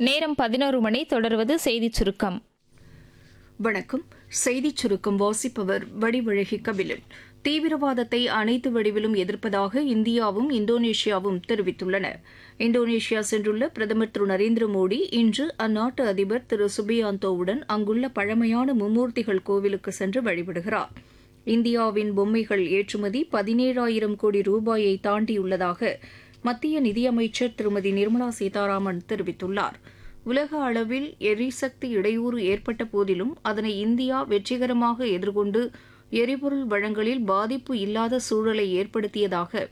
நேரம் பதினோரு மணி தொடர்வது செய்திச் சுருக்கம் வணக்கம் செய்திச் சுருக்கம் வாசிப்பவர் வடிவழகி கபிலன் தீவிரவாதத்தை அனைத்து வடிவிலும் எதிர்ப்பதாக இந்தியாவும் இந்தோனேஷியாவும் தெரிவித்துள்ளன இந்தோனேஷியா சென்றுள்ள பிரதமர் திரு நரேந்திர மோடி இன்று அந்நாட்டு அதிபர் திரு சுபியாந்தோவுடன் அங்குள்ள பழமையான மும்மூர்த்திகள் கோவிலுக்கு சென்று வழிபடுகிறார் இந்தியாவின் பொம்மைகள் ஏற்றுமதி பதினேழாயிரம் கோடி ரூபாயை தாண்டியுள்ளதாக மத்திய நிதியமைச்சர் திருமதி நிர்மலா சீதாராமன் தெரிவித்துள்ளார் உலக அளவில் எரிசக்தி இடையூறு ஏற்பட்ட போதிலும் அதனை இந்தியா வெற்றிகரமாக எதிர்கொண்டு எரிபொருள் வழங்கலில் பாதிப்பு இல்லாத சூழலை ஏற்படுத்தியதாக